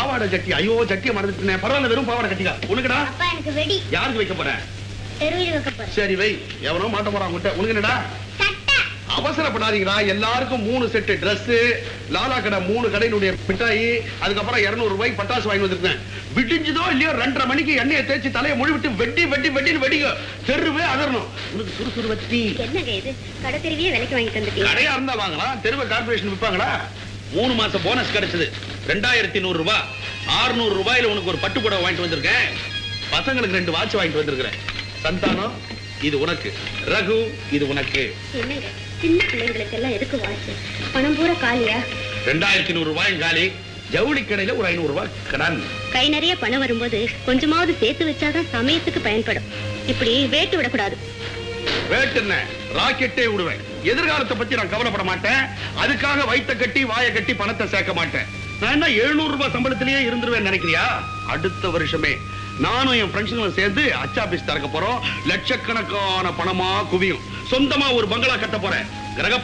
பாவாடை ஜட்டி ஐயோ ஜட்டியை மறந்துட்டேன் பரவாயில்ல வெறும் பாவாடை கட்டிக்கா உனக்குடா அப்பா எனக்கு வெடி யாருக்கு வைக்க போறேன் தெருவில் வைக்க போறேன் சரி வை எவனோ மாட்ட போறான் உன்கிட்ட உனக்கு என்னடா சட்டை அவசரப்படாதீங்கடா எல்லாருக்கும் மூணு செட்டு Dress லாலா கடை மூணு கடையினுடைய மிட்டாய் அதுக்கப்புறம் 200 ரூபாய்க்கு பட்டாசு வாங்கி வந்திருக்கேன் விடிஞ்சதோ இல்லையோ ரெண்டரை மணிக்கு எண்ணெயை தேய்ச்சி தலையை மொழி விட்டு வெட்டி வெட்டி வெட்டின்னு வெடிங்க தெருவே அதரணும் உனக்கு சுறுசுறு வச்சி என்னங்க இது கடை தெருவியே விலைக்கு வாங்கி தந்துட்டீங்க கடையா இருந்தா வாங்கலாம் தெருவை கார்பரேஷன் விற்பாங்களா மூணு மாசம் போனஸ் கிடைச்சது ரெண்டாயிரத்தி நூறு ரூபாய் ஆறுநூறு ரூபாயில உனக்கு ஒரு பட்டு புடவை வாங்கிட்டு வந்திருக்கேன் பசங்களுக்கு ரெண்டு வாட்ச் வாங்கிட்டு வந்திருக்கிறேன் சந்தானம் இது உனக்கு ரகு இது உனக்கு என்னங்க சின்ன பிள்ளைங்களுக்கு எல்லாம் எதுக்கு வாட்ச் பணம் பூரா காலியா ரெண்டாயிரத்தி நூறு ரூபாய் காலி ஜவுளி கடையில ஒரு ஐநூறு ரூபாய் கடன் கை நிறைய பணம் வரும்போது கொஞ்சமாவது சேர்த்து வச்சாதான் சமயத்துக்கு பயன்படும் இப்படி வேட்டு விடக்கூடாது வேட்டுன்ன ராக்கெட்டே விடுவேன் எதிர்காலத்தை பத்தி நான் கவலைப்பட மாட்டேன் அதுக்காக வயித்த கட்டி வாயை கட்டி பணத்தை சேர்க்க மாட்டேன் நான் என்ன 700 ரூபாய் சம்பளத்திலேயே இருந்துருவேன் நினைக்கிறியா அடுத்த வருஷமே நானும் என் ஃப்ரெண்ட்ஸுங்களும் சேர்ந்து அச்சாபீஸ் திறக்க போறோம் லட்சக்கணக்கான பணமா குவியும் சொந்தமா ஒரு பங்களா கட்ட போறேன் கிரக